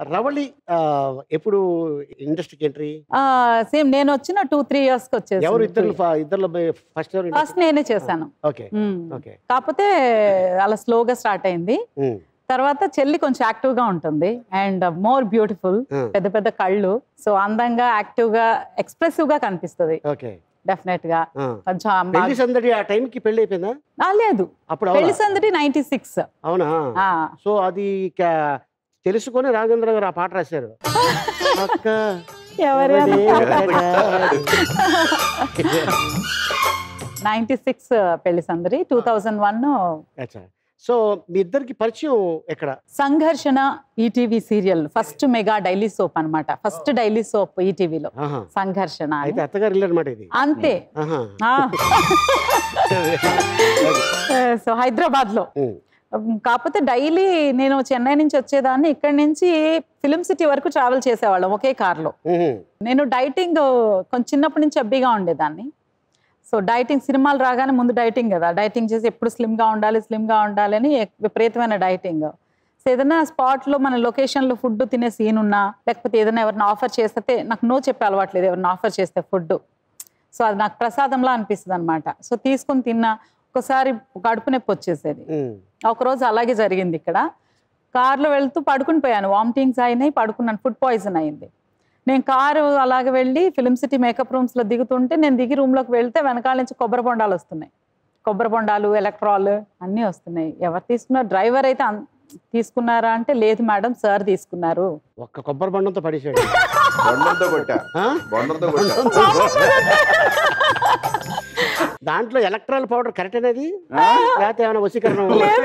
రవళి ఆ, ఎప్పుడు ఇండస్ట్రీకి ఎంట్రీ సేమ్ నేను వచ్చిన టూ త్రీ ఇయర్స్ కి ఎవరు ఇద్దరు వచ్చేసి ఇద్దరు ఫస్ట్ ఎవరు ఫస్ట్ నేనే చేశాను ఓకే మ్మ్. ఓకే కాకపోతే అలా స్లోగా స్టార్ట్ అయింది తర్వాత చెల్లి కొంచెం యాక్టివ్ గా ఉంటుంది అండ్ మోర్ బ్యూటిఫుల్ పెద్ద పెద్ద కళ్ళు సో అందంగా యాక్టివ్ గా ఎక్స్ప్రెసివ్ గా కనిపిస్తుంది ఓకే డెఫినెట్ గా కొంచెం అమ్మ- పెళ్లి సందడి ఆ టైంకి పెళ్లి అయిపోయిందా ఆ, లేదు అప్పుడు పెళ్లి అవునా? సందడి నైన్టీ సిక్స్ అవునా సో అది క- తెలుసుకొని రాఘవేంద్ర గారు ఆ పాట రాశారు అక్క ఎవరు ఎవడే అడగాడు. Ninety six Pelli Sandadi two thousand one అచ్చా సో మీ ఇద్దరికి పరిచయం ఎక్కడ Sangharshana ETV serial first mega daily soap అన్నమాట ఫస్ట్ డైలీ సోప్ ఈటీవీలో ఆహా. సంఘర్షణ అని. అయితే అత్తగారు ఇల్లు అనమాట ఇది అంతే ఆహా. సో హైదరాబాద్ లో ఉమ్. కాకపోతే డైలీ నేను చెన్నై నుంచి వచ్చేదాన్ని ఇక్కడి నుంచి ఫిలిం సిటీ వరకు ట్రావెల్ చేసేవాళ్ళం ఒకే కార్లో ఉహుం. నేను డైటింగ్ కొంచెం చిన్నప్పటి నుంచి అబ్బిగా ఉండేదాన్ని సో డైటింగ్ సినిమాలు రాగానే ముందు డైటింగ్ కదా డైటింగ్ చేసి ఎప్పుడు స్లిమ్గా ఉండాలి స్లిమ్గా ఉండాలి అని ఎక్- విపరీతమైన డైటింగ్ సో ఏదైనా స్పాట్లో మన లొకేషన్లో ఫుడ్ తినే సీన్ ఉన్నా లేకపోతే ఏదైనా ఎవరిని ఆఫర్ చేస్తే నాకు నో చెప్పే అలవాట్లేదు ఎవరిని ఆఫర్ చేస్తే ఫుడ్ సో అది నాకు ప్రసాదంలా అనిపిస్తుంది అనమాట సో తీసుకొని తిన్నా ఒకసారి కడుపు నొప్పి వచ్చేసేది ఉమ్. ఒకరోజు అలాగే జరిగింది ఇక్కడ కార్లో వెళ్తూ పడుకుని పోయాను వామిటింగ్స్ అయినాయి పడుకున్నాను ఫుడ్ పాయిజన్ అయింది నేను కారు అలాగే వెళ్ళి ఫిలిం సిటీ మేకప్ రూమ్స్లో దిగుతుంటే నేను దిగి రూమ్లోకి వెళ్తే వెనకాల నుంచి కొబ్బరి బొండాలు వస్తున్నాయి కొబ్బరి బొండాలు ఎలక్ట్రాల్ అన్నీ వస్తున్నాయి ఎవరు తీసుకున్నారు డ్రైవర్ అయితే అన్- తీసుకున్నారా అంటే లేదు మేడం సార్ తీసుకున్నారు ఒక్క కొబ్బరి బండంతో పడేసాడు బొండంతో కొట్టా ఆ? బొండంతో కొట్టా దాంట్లో ఎలక్ట్రాల్ పౌడర్ కరెక్ట్ అనేది లేకపోతే ఏమైనా వశీకరణ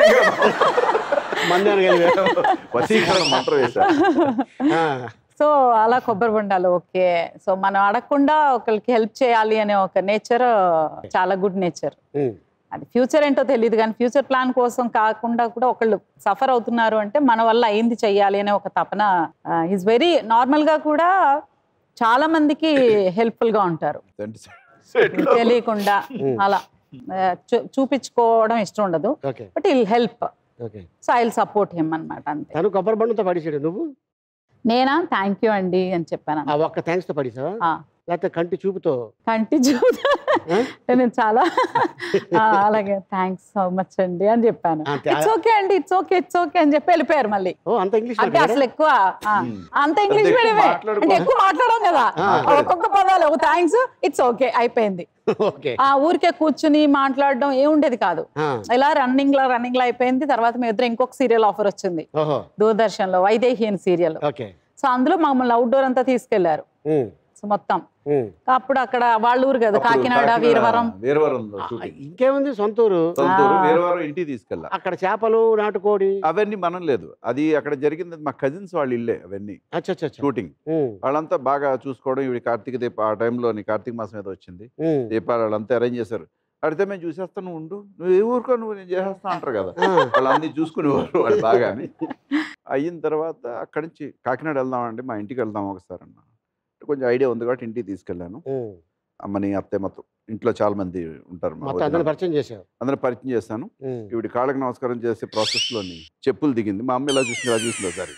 మంది అనగలిగా వశీకరణ మంత్రం వేశా సో అలా కొబ్బరి బొండాలు ఓకే సో మనం అడగకుండా ఒకరికి హెల్ప్ చేయాలి అనే ఒక నేచర్ చాలా గుడ్ నేచర్ అది ఫ్యూచర్ ఏంటో తెలియదు కానీ ఫ్యూచర్ ప్లాన్ కోసం కాకుండా కూడా ఒకళ్ళు సఫర్ అవుతున్నారు అంటే మన వల్ల అయింది చెయ్యాలి అనే ఒక తపన ఈజ్ వెరీ నార్మల్ గా కూడా చాలా మందికి హెల్ప్ఫుల్ గా ఉంటారు తెలియకుండా అలా ఆ, చూ- చూపించుకోవడం ఇష్టం ఉండదు okay but I'll help okay so I will support him అనమాట అంతే తను కొబ్బరి బండంతో పడేసాడు నువ్వు నేనా థ్యాంక్ యూ అండి అని చెప్పాను ఆ ఒక్క థ్యాంక్స్ తో పడేసావా ఆ, లేకపోతే కంటి చూపుతో కంటి చూడ ఆ? నేను చాలా ఆ, అలాగే థ్యాంక్స్ సో మచ్ అండి అని చెప్పాను అంతే. ఇట్స్ ఓకే అండి ఇట్స్ ఓకే ఇట్స్ ఓకే అని చెప్పి వెళ్ళిపోయారు మళ్ళీ ఓ అంత ఇంగ్లీష్ అంటే అసలు ఎక్కువ ఆ, అంత ఇంగ్లీష్ ఎక్కువ మీడియమే మాట్లాడుకో- అంటే ఎక్కువ మాట్లాడడం కదా ఆ. ఒక్కొక్క పదాలు ఒక థ్యాంక్స్ ఇట్స్ ఓకే అయిపోయింది ఓకే ఆ ఊరికే కూర్చుని మాట్లాడడం ఏ ఉండేది కాదు ఇలా రన్నింగ్ లా రన్నింగ్ లా అయిపోయింది తర్వాత మీ ఇద్దరు ఇంకొక సీరియల్ ఆఫర్ వచ్చింది ఓహో దూరదర్శన్ లో వైదేహి అని సీరియల్ ఓకే సో అందులో మమ్మల్ని అవుట్డోర్ అంతా తీసుకెళ్లారు ఉమ్, సో మొత్తం ఉమ్. అప్పుడు అక్కడ వాళ్ళ ఊరు కదా అప్పుడు కాకినాడ కాకినాడ, వీరవరం వీరవరంలో ఆ, షూటింగ్ ఇంకేముంది సొంతూరు సొంతూరు ఆ. వీరవరం ఇంటికి తీసుకెళ్ళా అక్కడ చేపలు నాటుకోడి అవన్నీ మనం లేదు అది అక్కడ జరిగింది మా కజిన్స్ వాళ్ళ ఇల్లే అవన్నీ అచ్చా అచ్చా, అచ్చా షూటింగ్ ఉమ్, వాళ్ళంతా బాగా చూసుకోవడం ఇవి కార్తీక దీప ఆ టైంలోని కార్తీక మాసం ఏదో వచ్చింది ఉమ్. దీపాలు వాళ్ళంతా అరేంజ్ చేశారు అడిగితే మేము చూసేస్తాను నువ్వు ఉండు నువ్వు ఏ ఊరుకో నువ్వు నేను చేసేస్తా అంటారు కదా ఆ, వాళ్ళు అన్ని చూసుకునేవారు వాళ్ళు బాగా అయిన తర్వాత అక్కడి నుంచి కాకినాడ వెళ్దామండి మా ఇంటికి వెళ్దాం ఒకసారి అన్న కొంచెం ఐడియా ఉంది కాబట్టి ఇంటికి తీసుకెళ్ళాను ఉమ్. అమ్మని అత్తే మొత్తం ఇంట్లో చాలా మంది ఉంటారు మా మొత్తం వదిన. అందరిని పరిచయం చేసావు అందరూ పరిచయం చేశాను ఉమ్. ఈవిడ కాళ్ళకి నమస్కారం చేసే ప్రాసెస్లోని చెప్పులు దిగింది మా అమ్మ ఇలా చూసింది ఇలా చూసింది ఒకసారి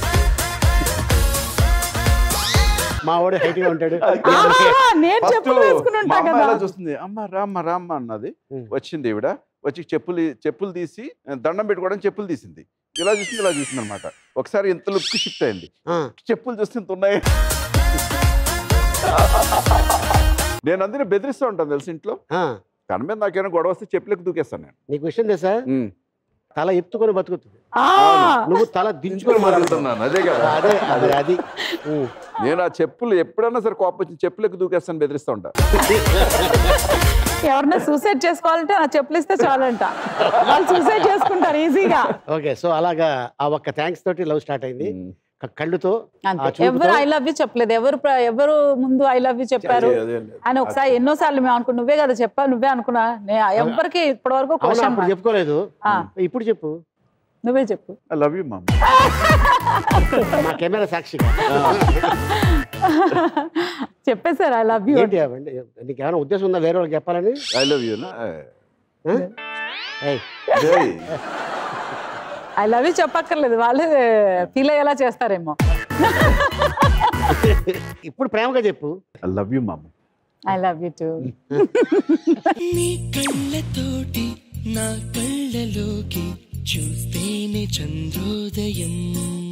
మా వాడు హైట్ గా ఉంటాడు ఆహా, నేను First చెప్పులు వేసుకుని మా ఉంటా అమ్మ కదా ఇలా చూస్తుంది అమ్మ రామ్మ రామ్మ అన్నది ఉమ్. వచ్చింది ఈవిడ వచ్చి చెప్పులు చెప్పులు తీసి దండం పెట్టుకోవడం చెప్పులు తీసింది ఇలా చూసింది ఇలా చూసింది అనమాట ఒకసారి ఇంత లుక్ షిఫ్ట్ అయింది ఆ, చెప్పులు చూస్తే ఇంత ఉన్నాయి నేను అందరినీ బెదిరిస్తూ ఉంటాను తెలుసు ఇంట్లో ఆ. తన మీద నాకేమైనా గొడవ వస్తే చెప్పులకు దూకేస్తాను నేను నీకు విషయం తెలుసా తల ఎత్తుకొని బతుకుతుంది ఆ, నువ్వు తల దించుకొని మాట్లాడుతున్నావు మాట్లాడుతున్నాను అదే కదా అదే అదే అది ఉమ్. నేను ఆ చెప్పులు ఎప్పుడైనా సరే కోపం వచ్చి చెప్పులకు దూకేస్తాను బెదిరిస్తూ ఉంటా ఎవరన్నా సూసైడ్ చేసుకోవాలంటే నా చెప్పులు ఇస్తే చాలంట వాళ్ళు సూసైడ్ చేసుకుంటారు ఈజీగా ఓకే సో అలాగా ఆ ఒక్క థ్యాంక్స్ తోటి లవ్ స్టార్ట్ అయింది క- కళ్ళుతో ఆ అంతే చూపుతో- ఎవరు ఐ లవ్ యూ చెప్పలేదు ఎవరు ప్ర- ఎవరు ముందు ఐ లవ్ యూ చెప్పారు అదే, అదే లేదు. అని ఒకసారి ఎన్నో సార్లు మేము అనుకున్నా నువ్వే కదా చెప్పావు నువ్వే అనుకున్నా నే- ఎవరికి ఇప్పటి వరకు అవునా క్వశ్చన్ అప్పుడు చెప్పుకోలేదు ఆ. ఇప్పుడు చెప్పు నువ్వే చెప్పు ఐ లవ్ యూ మమ్ మా కెమెరా సాక్షిగా చెప్పేశారు ఐ లవ్ యూ ఏంటి అవండి? నీకు ఏమైనా ఉద్దేశం ఉందా వేరే వాళ్ళకి చెప్పాలని ఐ లవ్ యూ ఆ? ఏయ్, ఐ ఐ లవ్ యూ చెప్పక్కర్లేదు వాళ్ళే ఫీల్ అయ్యేలా చేస్తారేమో ఇప్పుడు ప్రేమగా చెప్పు ఐ లవ్ యూ మామ ఐ లవ్ యూ టూ నీ కళ్ళతోటి నా కళ్ళలోకి చూస్తేనే చంద్రోదయం